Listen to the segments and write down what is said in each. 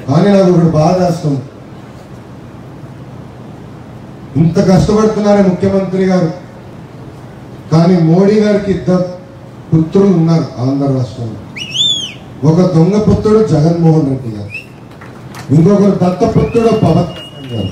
కానీ నాకు ఒకటి బాధ వేస్తుంది ఇంత కష్టపడుతున్నారే ముఖ్యమంత్రి గారు కానీ మోడీ గారికి ఇద్దరు పుత్రులు ఉన్నారు ఆంధ్ర రాష్ట్రంలో ఒక దొంగ పుత్రుడు జగన్మోహన్ రెడ్డి గారు ఇంకొకరు దత్తపుత్రుడు పవన్ కళ్యాణ్ గారు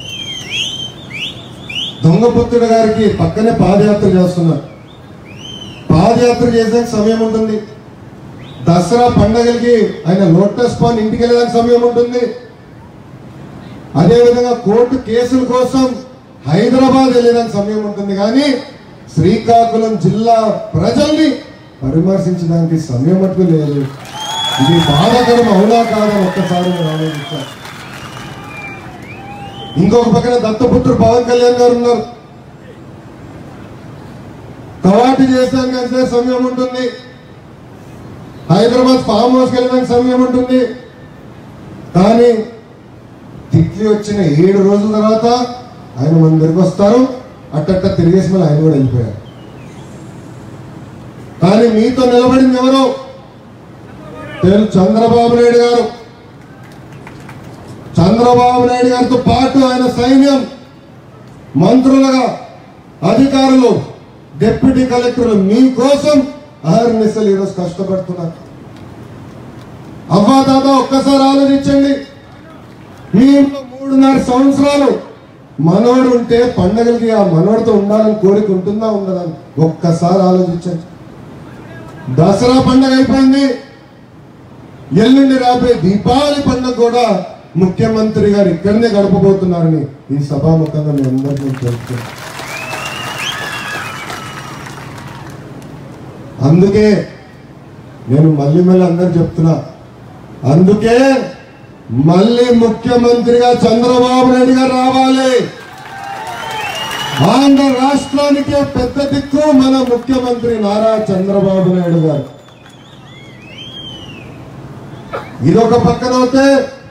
దొంగ పుత్రుడు గారికి పక్కనే పాదయాత్ర చేస్తున్నారు పాదయాత్ర చేసే సమయం ఉంటుంది దసరా పండగలకి ఆయన లోటస్ పాన్ ఇంటికి వెళ్ళడానికి సమయం ఉంటుంది అదేవిధంగా కోర్టు కేసుల కోసం హైదరాబాద్ వెళ్ళడానికి సమయం ఉంటుంది కానీ శ్రీకాకుళం జిల్లా ప్రజల్ని పరామర్శించడానికి సమయం మటుకు లేదు ఇది బాధాకరం అవునా కాదని ఒక్కసారి మీరు ఆలోచించాలి ఇంకొక పక్కన దత్తపుత్రుడు పవన్ కళ్యాణ్ గారు ఉన్నారు కవాటి చేసానికి అంతే సమయం ఉంటుంది హైదరాబాద్ ఫామ్ హౌస్కి వెళ్ళడానికి సమయం ఉంటుంది కానీ తిట్లి వచ్చిన ఏడు రోజుల తర్వాత ఆయన మన దగ్గరికి వస్తారు అట్టట్ట తిరిగేసి మళ్ళీ ఆయన కూడా వెళ్ళిపోయారు కానీ మీతో నిలబడింది ఎవరు తెలు చంద్రబాబు నాయుడు గారు చంద్రబాబు నాయుడు గారితో పాటు ఆయన సైన్యం మంత్రులుగా అధికారులు డిప్యూటీ కలెక్టర్లు మీకోసం అహర్నిశలు ఈరోజు కష్టపడుతున్నారు అవ్వా తాత ఒక్కసారి ఆలోచించండి మీ ఇంట్లో మూడున్నర సంవత్సరాలు మనోడు ఉంటే పండగలకి ఆ మనోడితో ఉండాలని కోరిక ఉంటుందా ఉండదని ఒక్కసారి ఆలోచించండి దసరా పండగ అయిపోయింది ఎల్లుండి రాబోయే దీపావళి పండుగ కూడా ముఖ్యమంత్రి గారు ఇక్కడనే గడపబోతున్నారని ఈ సభాముఖంగా మీ అందరికీ నేను చెప్తున్నాను అందుకే నేను మళ్ళీ మళ్ళీ అందరు చెప్తున్నా అందుకే మళ్ళీ ముఖ్యమంత్రిగా చంద్రబాబు నాయుడు గారు రావాలి ఆంధ్ర రాష్ట్రానికే పెద్ద దిక్కు మన ముఖ్యమంత్రి నారా చంద్రబాబు నాయుడు గారు ఇదొక పక్కన అయితే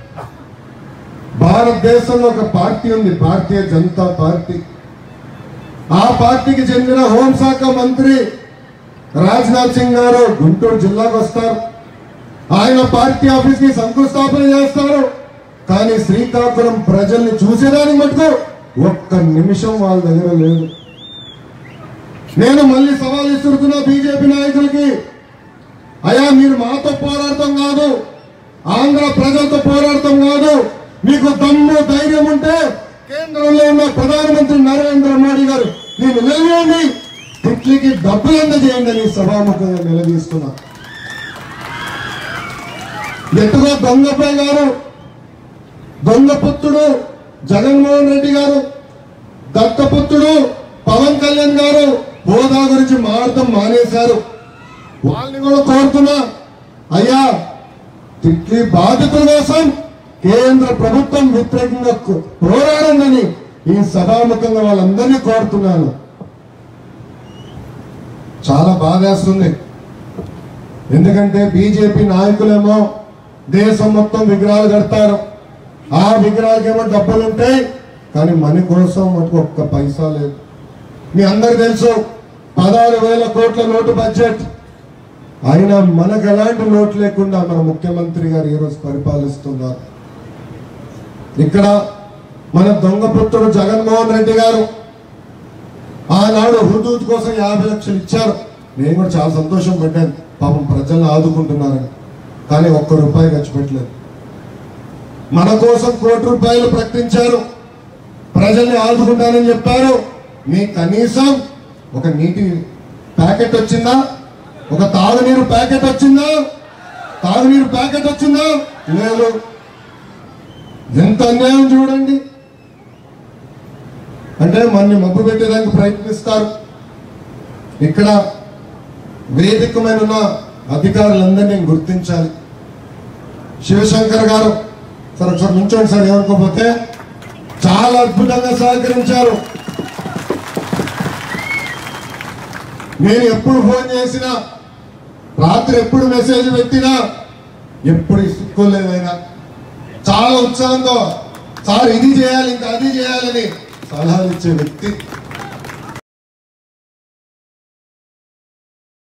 భారతదేశంలో ఒక పార్టీ ఉంది భారతీయ జనతా పార్టీ ఆ పార్టీకి చెందిన హోంశాఖ మంత్రి రాజ్నాథ్ సింగ్ గారు గుంటూరు జిల్లాకు వస్తారు ఆయన పార్టీ ఆఫీస్ కి శంకుస్థాపన చేస్తారు కానీ శ్రీకాకుళం ప్రజల్ని చూసేదానికి మటుకు ఒక్క నిమిషం వాళ్ళ దగ్గర లేదు నేను మళ్ళీ సవాల్ ఇస్తున్నా బీజేపీ నాయకులకి అయ్యా మీరు మాతో పోరాడటం కాదు ఆంధ్ర ప్రజలతో పోరాడటం కాదు మీకు దమ్ము ధైర్యం ఉంటే కేంద్రంలో ఉన్న ప్రధానమంత్రి నరేంద్ర మోడీ గారు నేను నిలవేయండి తిట్లికి డబ్బులు అందజేయండి అని సభాముఖంగా నిలదీస్తున్నా ఎట్టుగా దొంగపై గారు దొంగ పుత్రుడు జగన్మోహన్ రెడ్డి గారు దత్తపుత్రుడు పవన్ కళ్యాణ్ గారు హోదా గురించి మాట్లాడటం మానేశారు వాళ్ళని కూడా కోరుతున్నా అయ్యా తిట్లి బాధితుల కోసం కేంద్ర ప్రభుత్వం వ్యతిరేకంగా కో- పోరాడండి ఈ సభాముఖంగా వాళ్ళందరినీ కోరుతున్నాను చాలా బాధేస్తుంది ఎందుకంటే బీజేపీ నాయకులేమో దేశం మొత్తం విగ్రహాలు కడతారు ఆ విగ్రహాలకేమో డబ్బులు ఉంటాయి కానీ మన కోసం మటుకు ఒక్క పైసా లేదు మీ అందరికి తెలుసు పదహారు వేల కోట్ల నోటు బడ్జెట్ అయినా మనకు ఎలాంటి నోటు లేకుండా మన ముఖ్యమంత్రి గారు ఈరోజు పరిపాలిస్తున్నారు ఇక్కడ మన దొంగ పుత్రుడు జగన్మోహన్ రెడ్డి గారు ఆనాడు హుదూద్ కోసం యాభై లక్షలు ఇచ్చారు నేను కూడా చాలా సంతోషం పడ్డాను పాపం ప్రజలను ఆదుకుంటున్నారని కానీ ఒక్క రూపాయి ఖర్చు పెట్టలేదు మన కోసం కోటి రూపాయలు ప్రకటించారు ప్రజల్ని ఆదుకుంటానని చెప్పారు మీ కనీసం ఒక నీటి ప్యాకెట్ వచ్చిందా ఒక తాగునీరు ప్యాకెట్ వచ్చిందా తాగునీరు ప్యాకెట్ వచ్చిందా లేదు ఎంత అన్యాయం చూడండి అంటే మనని మబ్బు పెట్టేదానికి ప్రయత్నిస్తారు ఇక్కడ వేదికమైన ఉన్న అధికారులందరినీ గుర్తించాలి శివశంకర్ గారు సార్ ఒకసారి నుంచోండి సార్ ఏమనుకోకపోతే చాలా అద్భుతంగా సహకరించారు నేను ఎప్పుడు ఫోన్ చేసినా రాత్రి ఎప్పుడు మెసేజ్ పెట్టినా ఎప్పుడు ఇసుకోలేదైనా చాలా ఉత్సాహంతో సార్ ఇది చేయాలి ఇంకా అది చేయాలని సలహాలు ఇచ్చే వ్యక్తి